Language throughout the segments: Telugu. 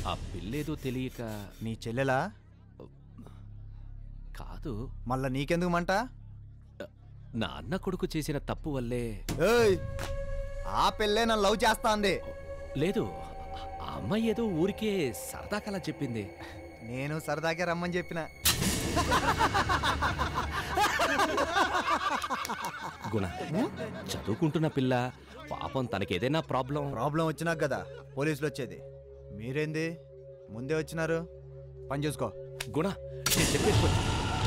ఆ పిల్లేదో తెలియక నీ చెల్లెలా కాదు మళ్ళా నీకెందుకు మంట నా అన్న కొడుకు చేసిన తప్పు వల్లే ఏయ్ ఆ పిల్లే నన్ను లవ్ చేస్తా అంది లేదు ఆ అమ్మాయి ఏదో ఊరికే సరదాకలా చెప్పింది నేను సరదాగా రమ్మని చెప్పిన గుణ చదువుకుంటున్న పిల్ల పాపం తనకేదైనా ప్రాబ్లం ప్రాబ్లం వచ్చినాక కదా పోలీసులు వచ్చేది మీరేంది ముందే వచ్చినారు పని చూసుకో గుణ నేను చెప్పేది కొ-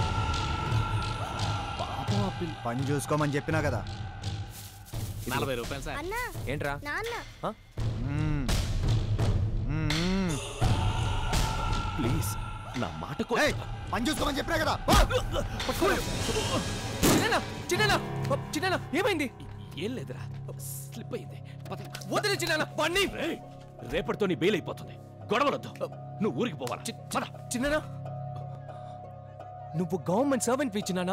పాపం ఆ పిల్ల పని చూసుకోమని చెప్పినా కదా నలభై రూపాయలు సార్ అన్నా ఏంట్రా నాన్న మ్మ్. మ్మ్. ప్లీజ్ నా మాట కో- ఏయ్, పని చూసుకోమని చెప్పినా కదా చిన్న చిన్న చిన్న ఏమైంది ఏం లేదురా స్లిప్ అయింది పద. వదిలే చిన్న పన్ని రేయ్, రేపటితో నీ బెయిల్ అయిపోతుంది గొడవలొద్దు నువ్వు ఊరికి పోవాలా పద. చిన్ననా నువ్వు గవర్నమెంట్ సర్వెంట్ ఇచ్చినానా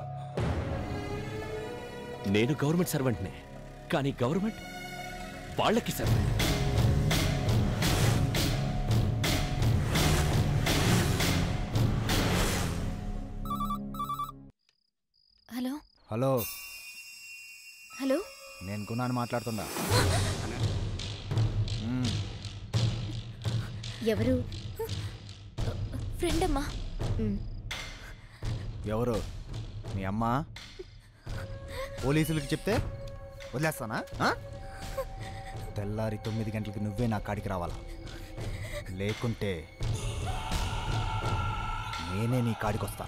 నేను గవర్నమెంట్ సర్వెంట్నే కానీ గవర్నమెంట్ వాళ్ళకి సర్వెంట్ హలో హలో హలో నేను గుణాన్ని మాట్లాడుతున్నా మ్మ్. ఎవరు ఫ్రెండ్ అమ్మా ఉమ్, ఎవరు మీ అమ్మ పోలీసులకి చెప్తే వదిలేస్తానా ఆ? తెల్లారి తొమ్మిది గంటలకి నువ్వే నా కాడికి రావాలా లేకుంటే నేనే నీ కాడికి వస్తా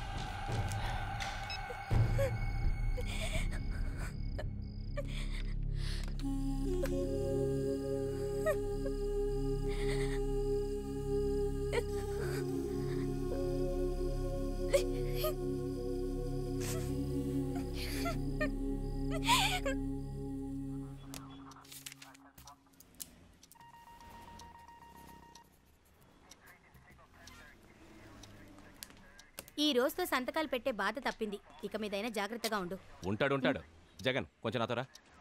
ఈ రోజుతో సంతకాలు పెట్టే బాధ తప్పింది ఇక మీదైనా జాగ్రత్తగా ఉండు ఉంటాడు ఉంటాడు జగన్ కొంచెం నాతో రా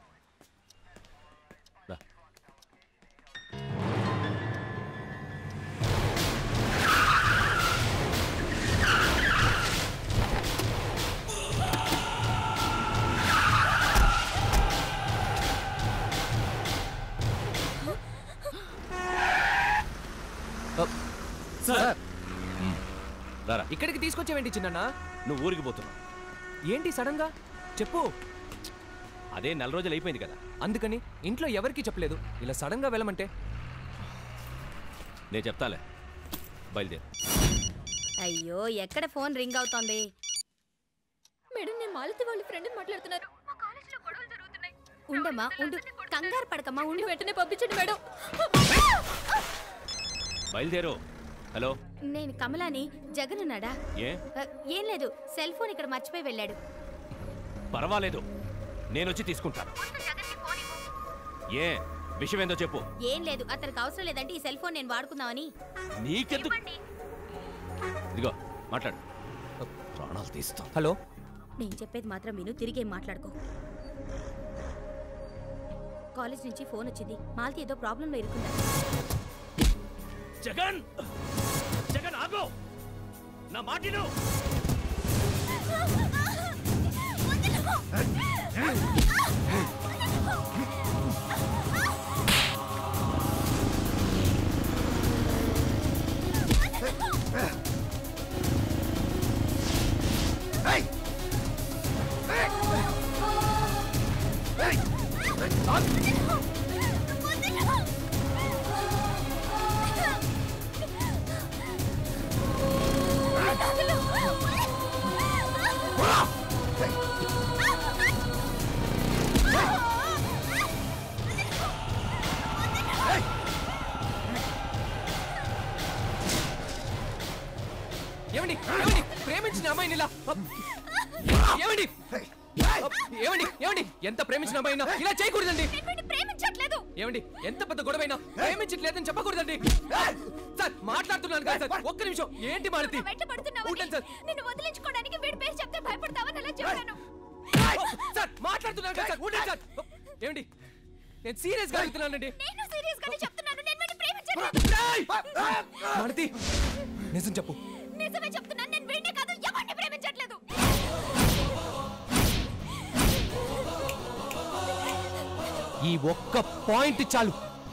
రా. సార్ రారా ఇక్కడికి తీసుకొచ్చావేంటి చిన్న నువ్వు ఊరికి పోతున్నావు ఏంటి సడన్ గా చెప్పు అదే నెల రోజులు అయిపోయింది కదా అందుకని ఇంట్లో ఎవరికీ చెప్పలేదు ఇలా సడన్ గా వెళ్ళమంటే నేను చెప్తాలే బయలుదేరు అయ్యో ఎక్కడ ఫోన్ రింగ్ అవుతోంది మేడం నేను మాలతి వాళ్ళ ఫ్రెండ్ మాట్లాడుతున్నారు మా కాలేజీలో గొడవలు జరుగుతున్నాయి ఉండమ్మా ఉండు కంగారు పడకమ్మా ఉండు వెంటనే పంపించండి మేడం బయలుదేరు హలో నేను కమలాని జగన్ ఉన్నాడా ఏ ఆ, ఏం లేదు సెల్ ఫోన్ ఇక్కడ మర్చిపోయి వెళ్ళాడు పర్వాలేదు నేను వచ్చి తీసుకుంటాను ఏ విషయం ఏందో చెప్పు ఏం లేదు అతనికి అవసరం లేదంటే ఈ సెల్ ఫోన్ నేను వాడుకుందామని నీకెందుకు ఇదిగో మాట్లాడు ప్రాణాలు తీస్తాం హలో నేను చెప్పేది మాత్రం విను తిరిగి ఏం మాట్లాడుకో కాలేజ్ నుంచి ఫోన్ వచ్చింది మాలతి ఏదో ప్రాబ్లంలో ఇరుకుందా జగన్ జగన్ ఆగో నా మాటిను ఏమండి ఏమండి ప్రేమించిన అమ్మాయిని ఇలా ఏమండి ఏమండి ఏమండి ఎంత ప్రేమించిన అమ్మాయినా ఇలా చేయకూడదండి ప్రేమించట్లేదు ఏమండి ఎంత పెద్ద గొడవైనా ప్రేమించట్లేదని చెప్పకూడదండి సార్ మాట్లాడుతున్నాను కదా సార్ ఒక్క నిమిషం ఏంటి మాలతి వెంటబడుతున్నావని ఉంటాను సార్ నిన్ను వదిలించుకోవడానికి వీడి పేరు చెప్తే భయపడతావని అలా చెప్పాను సార్ మాట్లాడుతున్నాను కదా సార్ ఉండండి సార్ ఏమండి నేను సీరియస్ గా అడుగుతున్నానండి నేను సీరియస్ గానే చెప్తున్నాను నేను వీడిని ప్రేమించట్లేదు మాలతి నిజం చెప్పు నిజమే చెప్తున్నాను నేను వీడిని కాదు ఎవరిని ప్రేమించట్లేదు ఈ ఒక్క పాయింట్ చాలు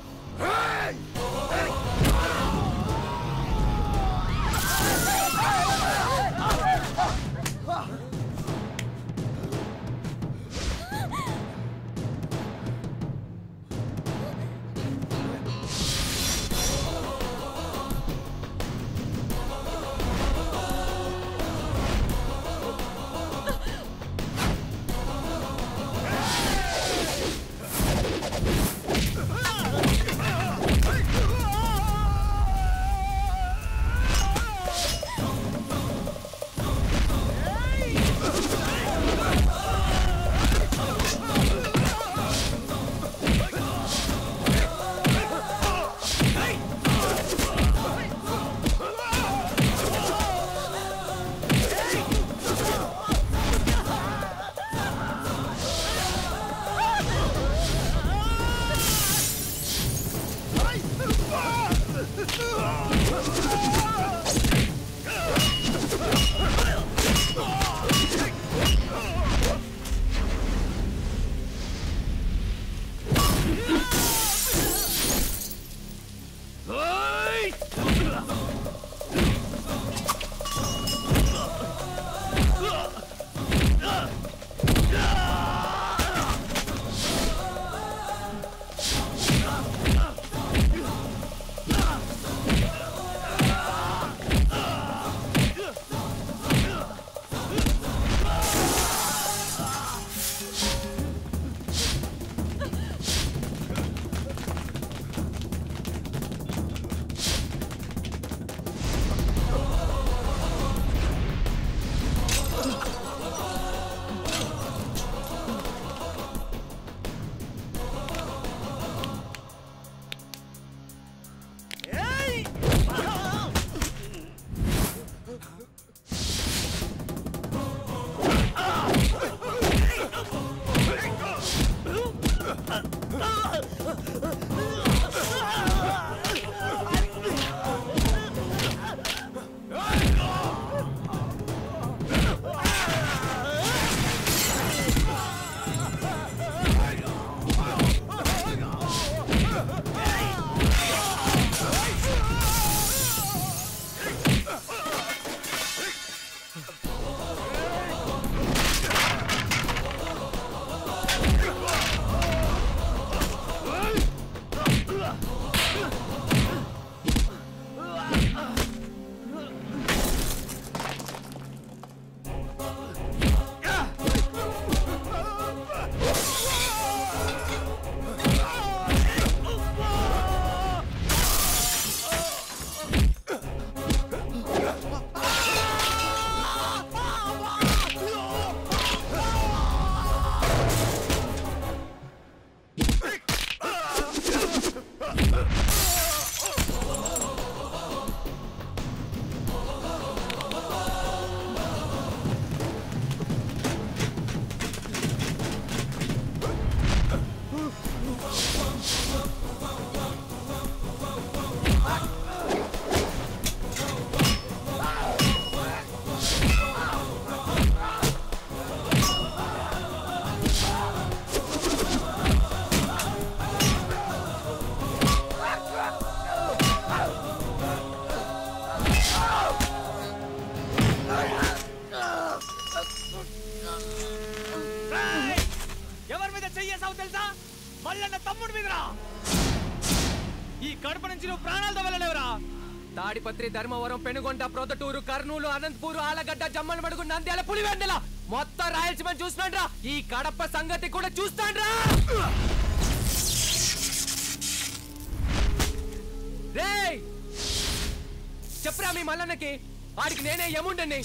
ఎవరి మీద చెయ్యేసావు తెలుసా మల్లన్న తమ్ముడి మీదరా ఈ కడప నుంచి నువ్వు ప్రాణాలతో వెళ్ళలేవురా తాడిపత్రి ధర్మవరం పెనుగొండ ప్రొదటూరు కర్నూలు అనంతపూరు ఆలగడ్డ జమ్మలమడుగు నంద్యాల పులివెందల మొత్తం రాయలసీమ చూసినాడ్రా ఈ కడప సంగతి కూడా చూస్తాండ్రా రేయ్ చెప్పరా మీ మల్లన్నకి వాడికి నేనే యముండని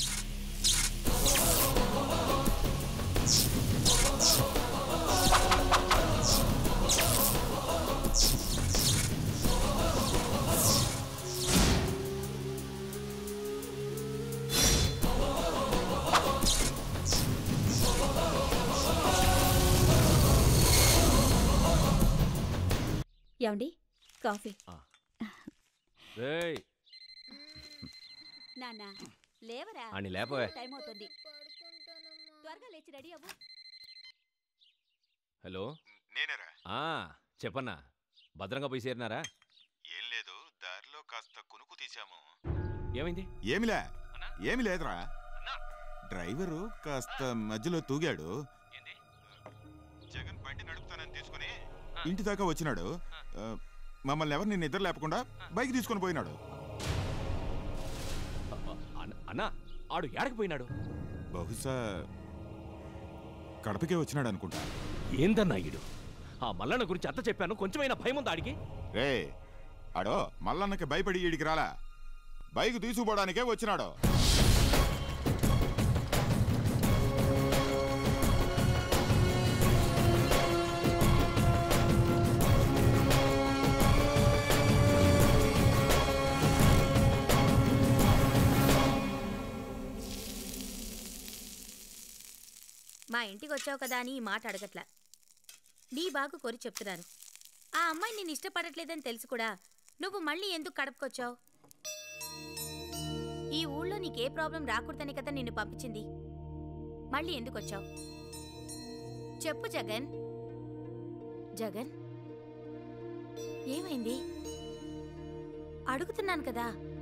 ఏమండి కాఫీ రేయ్ నాన్న లేవరా అని లేపవే టైం అవుతుంది త్వరగా లేచి రెడీ అవ్వు హలో నేనేరా ఆ చెప్పన్నా భద్రంగా పోయి చేరినారా ఏం లేదు దారిలో కాస్త కునుకు తీశాము ఏమైంది ఏమిలే ఏమి లేదురా డ్రైవరు కాస్త మధ్యలో తూగాడు జగన్ బండి నడుపుతానని తీసుకుని ఇంటి దాకా వచ్చినాడు ఆ, మమ్మల్ని ఎవరిని నిద్ర లేపకుండా బైక్ తీసుకొని పోయినాడు అన్న- అన్నా ఆడు ఏడకపోయినాడు బహుశా కడపకే వచ్చినాడు అనుకుంటా ఏందన్నా ఈడు ఆ మల్లన్న గురించి అత్త చెప్పాను కొంచెమైనా భయం ఉందా ఆడికి రే ఆడో మల్లన్నకి భయపడి ఈడికి రాలా బైక్ తీసుకుపోవడానికే వచ్చినాడు మా ఇంటికి వచ్చావు కదా అని ఈ మాట అడగట్లా నీ బాగు కోరి చెప్తున్నాను ఆ అమ్మాయి నేను ఇష్టపడట్లేదని తెలుసు కూడా నువ్వు మళ్ళీ ఎందుకు కడపకొచ్చావు ఈ ఊళ్ళో నీకే ప్రాబ్లం రాకూడదని కదా నిన్ను పంపించింది మళ్ళీ ఎందుకు వచ్చావు చెప్పు జగన్ జగన్ ఏమైంది అడుగుతున్నాను కదా